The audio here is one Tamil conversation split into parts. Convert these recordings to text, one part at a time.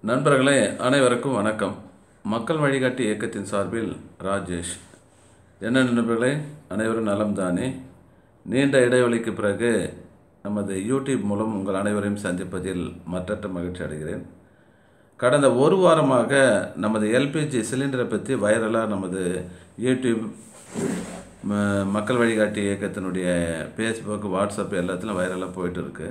நண்பர்களே அனைவருக்கும் வணக்கம் மக்கள் வழிகாட்டி இயக்கத்தின் சார்பில் ராஜேஷ் என்ன நண்பர்களே அனைவரும் நலம் தானே நீண்ட இடைவெளிக்கு பிறகு நமது யூடியூப் மூலம் உங்கள் அனைவரையும் சந்திப்பதில் மற்றற்ற மகிழ்ச்சி அடைகிறேன் கடந்த ஒரு வாரமாக நமது எல்பிஜி சிலிண்டரை பற்றி வைரலாக நமது யூடியூப் ம- மக்கள் வழிகாட்டி இயக்கத்தினுடைய ஃபேஸ்புக் வாட்ஸ்அப் எல்லாத்துலையும் வைரலாக போயிட்டு இருக்கு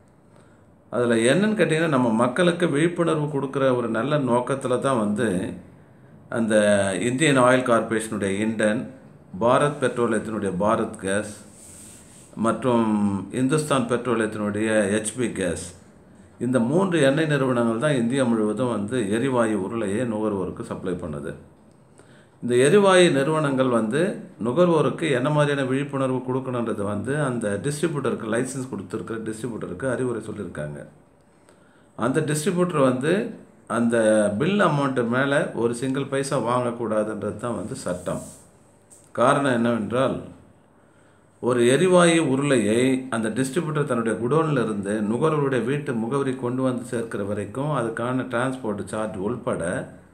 அதில் என்னன்னு கேட்டிங்கன்னா நம்ம மக்களுக்கு விழிப்புணர்வு கொடுக்குற ஒரு நல்ல நோக்கத்தில் தான் வந்து அந்த இந்தியன் ஆயில் கார்ப்பரேஷனுடைய இண்டன் பாரத் பெட்ரோலியத்தினுடைய பாரத் கேஸ் மற்றும் இந்துஸ்தான் பெட்ரோலியத்தினுடைய ஹெச்பி கேஸ் இந்த மூன்று எண்ணெய் நிறுவனங்கள் தான் இந்தியா முழுவதும் வந்து எரிவாயு உருளையை நுகர்வோருக்கு சப்ளை பண்ணுது இந்த எரிவாயு நிறுவனங்கள் வந்து நுகர்வோருக்கு என்ன மாதிரியான விழிப்புணர்வு கொடுக்கணுன்றது வந்து அந்த டிஸ்ட்ரிபியூட்டருக்கு லைசன்ஸ் கொடுத்துருக்கிற டிஸ்ட்ரிபியூட்டருக்கு அறிவுரை சொல்லியிருக்காங்க அந்த டிஸ்ட்ரிபியூட்டர் வந்து அந்த பில் அமௌண்ட்டு மேலே ஒரு சிங்கிள் பைசா வாங்கக்கூடாதுன்றது தான் வந்து சட்டம் காரணம் என்னவென்றால் ஒரு எரிவாயு உருளையை அந்த டிஸ்ட்ரிபியூட்டர் தன்னுடைய குடோனில் இருந்து நுகர்வோருடைய வீட்டு முகவரி கொண்டு வந்து சேர்க்கிற வரைக்கும் அதுக்கான டிரான்ஸ்போர்ட் சார்ஜ் உள்பட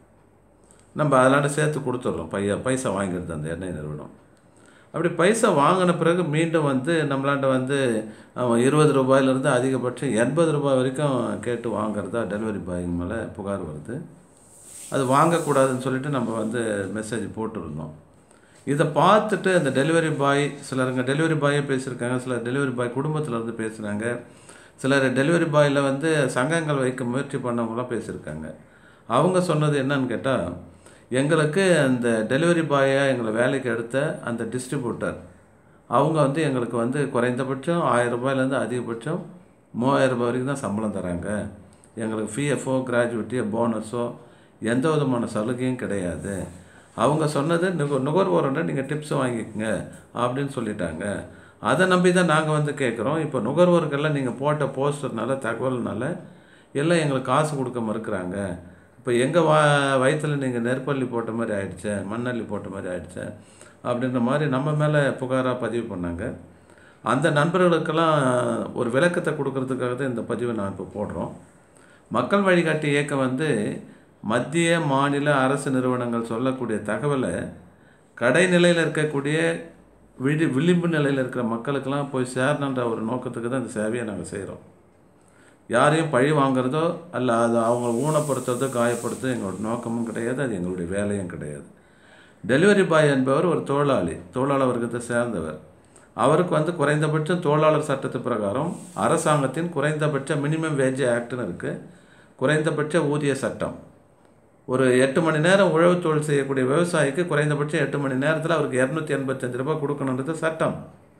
நம்ம அதெல்லாம் சேர்த்து கொடுத்துட்றோம் பையா பைசா வாங்கிடுது அந்த எண்ணெய் நிறுவனம் அப்படி பைசா வாங்கின பிறகு மீண்டும் வந்து நம்மளாண்ட வந்து அவன் இருபது ரூபாயிலிருந்து அதிகபட்சம் எண்பது ரூபாய் வரைக்கும் கேட்டு வாங்குறதா டெலிவரி பாய்ங்க மேலே புகார் வருது அது வாங்கக்கூடாதுன்னு சொல்லிட்டு நம்ம வந்து மெசேஜ் போட்டிருந்தோம் இதை பார்த்துட்டு அந்த டெலிவரி பாய் சிலருங்க டெலிவரி பாயே பேசியிருக்காங்க சிலர் டெலிவரி பாய் குடும்பத்தில் இருந்து பேசுகிறாங்க சிலர் டெலிவரி பாயில் வந்து சங்கங்கள் வைக்க முயற்சி பண்ணவங்களாம் பேசியிருக்காங்க அவங்க சொன்னது என்னன்னு கேட்டால் எங்களுக்கு அந்த டெலிவரி பாயை எங்களை வேலைக்கு எடுத்த அந்த டிஸ்ட்ரிபியூட்டர் அவங்க வந்து எங்களுக்கு வந்து குறைந்தபட்சம் ஆயிரம் ரூபாயிலேருந்து அதிகபட்சம் மூவாயிரம் ரூபாய் வரைக்கும் தான் சம்பளம் தராங்க எங்களுக்கு பிஎஃப்ஓ கிராஜுவிட்டியோ போனஸோ எந்த விதமான சலுகையும் கிடையாது அவங்க சொன்னது நுக நுகர்வோரோட நீங்கள் டிப்ஸ் வாங்கிக்கங்க அப்படின்னு சொல்லிட்டாங்க அதை நம்பி தான் நாங்கள் வந்து கேட்குறோம் இப்போ நுகர்வோருக்கெல்லாம் நீங்கள் போட்ட போஸ்டர்னால தகவல்னால எல்லாம் எங்களுக்கு காசு கொடுக்க மறுக்கிறாங்க இப்போ எங்கள் வா வயிற்றில் நீங்கள் நெருப்பள்ளி போட்ட மாதிரி ஆயிடுச்சே மண்ணள்ளி போட்ட மாதிரி ஆயிடுச்சே அப்படின்ற மாதிரி நம்ம மேலே புகாராக பதிவு பண்ணாங்க அந்த நண்பர்களுக்கெல்லாம் ஒரு விளக்கத்தை கொடுக்கறதுக்காக தான் இந்த பதிவை நான் இப்போ போடுறோம் மக்கள் வழிகாட்டி இயக்கம் வந்து மத்திய மாநில அரசு நிறுவனங்கள் சொல்லக்கூடிய தகவலை கடைநிலையில் இருக்கக்கூடிய விழி விளிம்பு நிலையில் இருக்கிற மக்களுக்கெல்லாம் போய் சேரணுன்ற ஒரு நோக்கத்துக்கு தான் இந்த சேவையை நாங்கள் செய்கிறோம் யாரையும் பழி வாங்குறதோ அல்ல அது அவங்கள ஊனப்படுத்துறதோ காயப்படுத்துறதோ எங்களோட நோக்கமும் கிடையாது அது எங்களுடைய வேலையும் கிடையாது டெலிவரி பாய் என்பவர் ஒரு தொழிலாளி தொழிலாளர் வர்க்கத்தை சேர்ந்தவர் அவருக்கு வந்து குறைந்தபட்சம் தொழிலாளர் சட்டத்து பிரகாரம் அரசாங்கத்தின் குறைந்தபட்ச மினிமம் வேஜ் ஆக்ட்னு இருக்குது குறைந்தபட்ச ஊதிய சட்டம் ஒரு எட்டு மணி நேரம் உழவு தொழில் செய்யக்கூடிய விவசாயிக்கு குறைந்தபட்சம் எட்டு மணி நேரத்தில் அவருக்கு இரநூத்தி எண்பத்தஞ்சு ரூபாய் கொடுக்கணுன்றது சட்டம்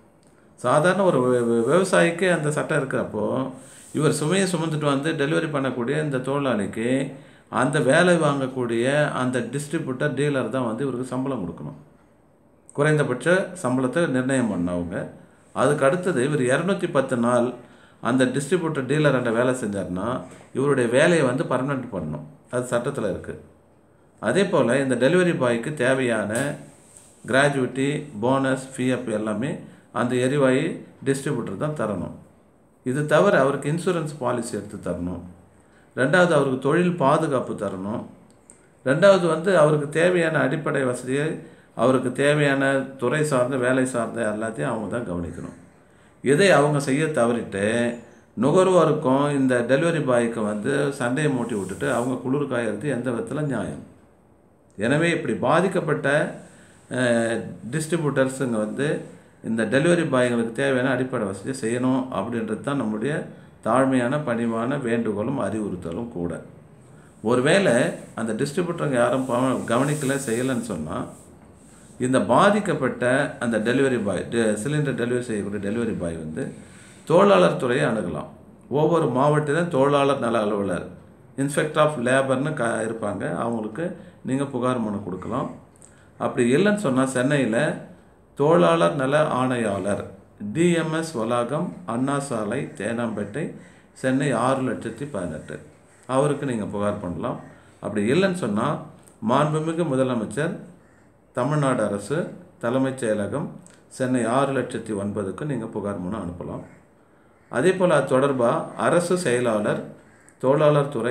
சாதாரண ஒரு வி- வி- விவசாயிக்கு அந்த சட்டம் இருக்கிறப்போ இவர் சுமையை சுமந்துட்டு வந்து டெலிவரி பண்ணக்கூடிய இந்த தொழிலாளிக்கு அந்த வேலை வாங்கக்கூடிய அந்த டிஸ்ட்ரிபியூட்டர் டீலர் தான் வந்து இவருக்கு சம்பளம் கொடுக்கணும் குறைந்தபட்ச சம்பளத்தை நிர்ணயம் பண்ணவங்க அதுக்கு அடுத்தது இவர் இரநூத்தி பத்து நாள் அந்த டிஸ்ட்ரிபியூட்டர் டீலர் அந்த வேலை செஞ்சார்னா இவருடைய வேலையை வந்து பர்மனெண்ட் பண்ணணும் அது சட்டத்தில் இருக்குது அதே போல் இந்த டெலிவரி பாய்க்கு தேவையான கிராஜுவிட்டி போனஸ் ஃபிஎஃப் எல்லாமே அந்த எரிவாயு டிஸ்ட்ரிபியூட்டர் தான் தரணும் இது தவிர அவருக்கு இன்சூரன்ஸ் பாலிசி எடுத்து தரணும் ரெண்டாவது அவருக்கு தொழில் பாதுகாப்பு தரணும் ரெண்டாவது வந்து அவருக்கு தேவையான அடிப்படை வசதியை அவருக்கு தேவையான துறை சார்ந்த வேலை சார்ந்த எல்லாத்தையும் அவங்க தான் கவனிக்கணும் இதை அவங்க செய்ய தவறிட்டு நுகர்வோருக்கும் இந்த டெலிவரி பாய்க்கு வந்து சண்டையை மூட்டி விட்டுட்டு அவங்க குளிர் காயறது எந்த விதத்தில் நியாயம் எனவே இப்படி பாதிக்கப்பட்ட டிஸ்ட்ரிபியூட்டர்ஸுங்க வந்து இந்த டெலிவரி பாய்களுக்கு தேவையான அடிப்படை வசதியை செய்யணும் அப்படின்றது தான் நம்முடைய தாழ்மையான பணிவான வேண்டுகோளும் அறிவுறுத்தலும் கூட ஒருவேளை அந்த டிஸ்ட்ரிபியூட்டருங்க யாரும் பவ- கவனிக்கல செய்யலைன்னு சொன்னால் இந்த பாதிக்கப்பட்ட அந்த டெலிவரி பாய் சிலிண்டர் டெலிவரி செய்யக்கூடிய டெலிவரி பாய் வந்து தொழிலாளர் துறையை அணுகலாம் ஒவ்வொரு மாவட்டத்திலும் தொழிலாளர் நல அலுவலர் இன்ஸ்பெக்டர் ஆஃப் லேபர்னு க இருப்பாங்க அவங்களுக்கு நீங்கள் புகார் மனு கொடுக்கலாம் அப்படி இல்லைன்னு சொன்னால் சென்னையில் தொழிலாளர் நல ஆணையாளர் டிஎம்எஸ் வளாகம் அண்ணா சாலை தேனாம்பேட்டை சென்னை ஆறு லட்சத்தி பதினெட்டு அவருக்கு நீங்கள் புகார் பண்ணலாம் அப்படி இல்லைன்னு சொன்னால் மாண்புமிகு முதலமைச்சர் தமிழ்நாடு அரசு தலைமைச் செயலகம் சென்னை ஆறு லட்சத்தி ஒன்பதுக்கு நீங்கள் புகார் மனு அனுப்பலாம் அதே போல் அது தொடர்பாக அரசு செயலாளர் தொழிலாளர் துறை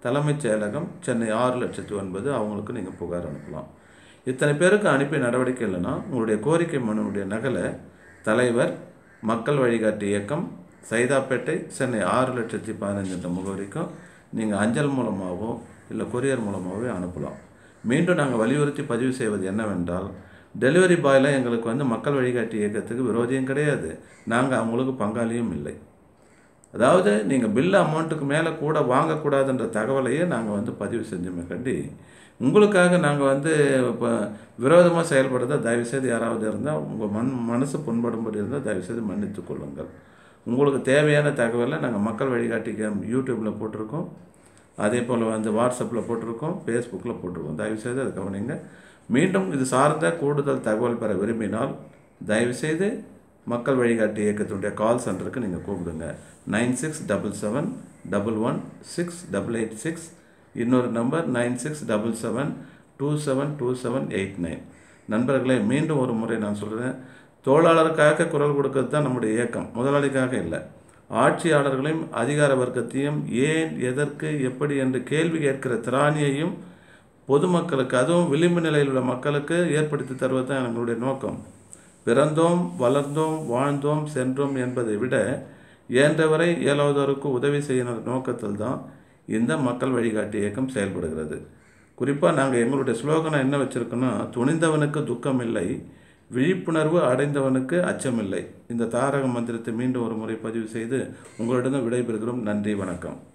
தலைமைச் செயலகம் சென்னை ஆறு லட்சத்தி ஒன்பது அவங்களுக்கு நீங்கள் புகார் அனுப்பலாம் இத்தனை பேருக்கு அனுப்பிய நடவடிக்கை இல்லைன்னா உங்களுடைய கோரிக்கை மனுவுடைய நகலை தலைவர் மக்கள் வழிகாட்டி இயக்கம் சைதாப்பேட்டை சென்னை ஆறு லட்சத்தி பதினஞ்சுன்ற முகவரிக்கும் நீங்கள் அஞ்சல் மூலமாகவோ இல்லை கொரியர் மூலமாகவோ அனுப்பலாம் மீண்டும் நாங்கள் வலியுறுத்தி பதிவு செய்வது என்னவென்றால் டெலிவரி பாயில் எங்களுக்கு வந்து மக்கள் வழிகாட்டி இயக்கத்துக்கு விரோதியும் கிடையாது நாங்கள் அவங்களுக்கு பங்காளியும் இல்லை அதாவது நீங்கள் பில் அமௌண்ட்டுக்கு மேலே கூட வாங்கக்கூடாதுன்ற தகவலையே நாங்கள் வந்து பதிவு செஞ்சோமே கண்டி உங்களுக்காக நாங்கள் வந்து இப்போ விரோதமாக செயல்படுறத தயவுசெய்து யாராவது இருந்தால் உங்கள் மண் மனசு புண்படும்படி இருந்தால் தயவுசெய்து மன்னித்து கொள்ளுங்கள் உங்களுக்கு தேவையான தகவலை நாங்கள் மக்கள் வழிகாட்டிக்கு யூடியூப்பில் போட்டிருக்கோம் அதே போல் வந்து வாட்ஸ்அப்பில் போட்டிருக்கோம் ஃபேஸ்புக்கில் போட்டிருக்கோம் தயவுசெய்து அதை கவனிங்க மீண்டும் இது சார்ந்த கூடுதல் தகவல் பெற விரும்பினால் தயவுசெய்து மக்கள் வழிகாட்டி இயக்கத்தினுடைய கால் சென்டருக்கு நீங்கள் கூப்பிடுங்க nine six double seven double one six double eight six இன்னொரு number nine six double seven two seven two seven eight nine நண்பர்களே மீண்டும் ஒரு முறை நான் சொல்கிறேன் தோளாளருக்காக குரல் கொடுக்கறது தான் நம்முடைய இயக்கம் முதலாளிக்காக இல்லை ஆட்சியாளர்களையும் அதிகார வர்க்கத்தையும் ஏன் எதற்கு எப்படி என்று கேள்வி கேட்கிற திராணியையும் பொதுமக்களுக்கு அதுவும் விளிம்பு நிலையில் உள்ள மக்களுக்கு ஏற்படுத்தி தருவது தான் எங்களுடைய நோக்கம் பிறந்தோம் வளர்ந்தோம் வாழ்ந்தோம் சென்றோம் என்பதை விட இயன்றவரை இயலாதோருக்கு உதவி செய்யற நோக்கத்தில் தான் இந்த மக்கள் வழிகாட்டி இயக்கம் செயல்படுகிறது குறிப்பாக நாங்கள் எங்களுடைய ஸ்லோகனை என்ன வச்சுருக்கோன்னா துணிந்தவனுக்கு துக்கம் இல்லை விழிப்புணர்வு அடைந்தவனுக்கு அச்சமில்லை இந்த தாரக மந்திரத்தை மீண்டும் ஒரு முறை பதிவு செய்து உங்களிடம் விடைபெறுகிறோம் நன்றி வணக்கம்